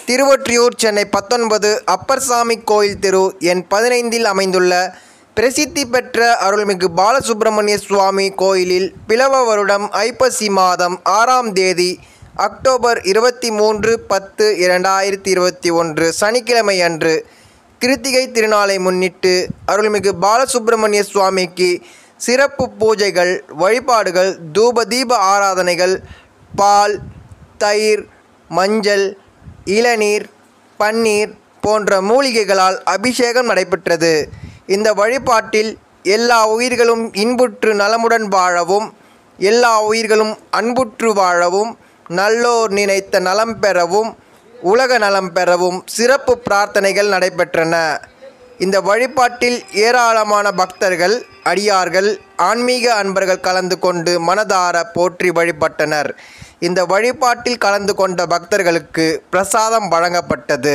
திருவொற்றியூர் சென்னை பத்தொன்பது அப்பர்சாமி கோயில் தெரு எண் பதினைந்தில் அமைந்துள்ள பிரசித்தி பெற்ற அருள்மிகு பாலசுப்பிரமணிய சுவாமி கோயிலில் பிளவ வருடம் ஐப்பசி மாதம் ஆறாம் தேதி அக்டோபர் இருபத்தி மூன்று பத்து இரண்டாயிரத்தி இருபத்தி ஒன்று சனிக்கிழமை அன்று கிருத்திகை திருநாளை முன்னிட்டு அருள்மிகு பாலசுப்பிரமணிய சுவாமிக்கு சிறப்பு பூஜைகள் வழிபாடுகள் தூப தீப ஆராதனைகள் பால் தயிர் மஞ்சள் இளநீர் பன்னீர் போன்ற மூலிகைகளால் அபிஷேகம் நடைபெற்றது இந்த வழிபாட்டில் எல்லா உயிர்களும் இன்புற்று நலமுடன் வாழவும் எல்லா உயிர்களும் அன்புற்று வாழவும் நல்லோர் நினைத்த நலம் பெறவும் உலக நலம் பெறவும் சிறப்பு பிரார்த்தனைகள் நடைபெற்றன இந்த வழிபாட்டில் ஏராளமான பக்தர்கள் அடியார்கள் ஆன்மீக அன்பர்கள் கலந்து கொண்டு மனதார போற்றி வழிபட்டனர் இந்த வழிபாட்டில் கலந்து கொண்ட பக்தர்களுக்கு பிரசாதம் வழங்கப்பட்டது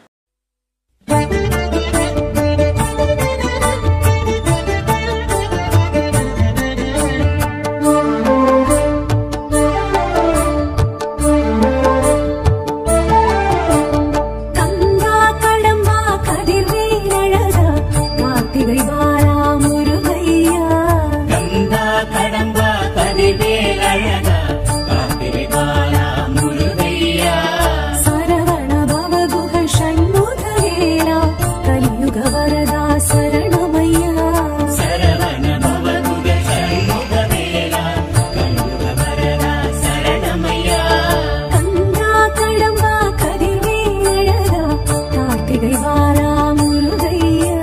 கங்கா கடம்பா கதிர்வேலழகா கார்த்திகை வாரா முருகையா கந்தா கடம்பா கதிவேல் அழகா காத்திரை பாலா முருகையா சரவண பவகுஹ ஷண்முகவேலா கலியுக வரதா சரணமையா சரவண பவகுக சண்முகவேலா கல்யுக வரதா சரணமையா கங்கா கடம்பா கதிர்வேலழகா கார்த்திகை வாரா முருகையா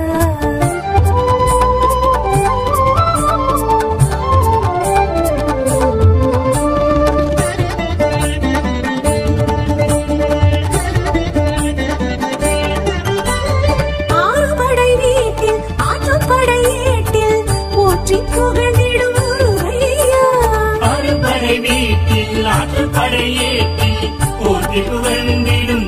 ஆறுபடை வீட்டில் ஆற்றுப்படை ஏட்டில் போற்றி புகழ்ந்திடும் முருகையா அறுபடை வீட்டில் ஆற்றுப்படை ஏற்றி போற்றி புகழ்ந்திடும்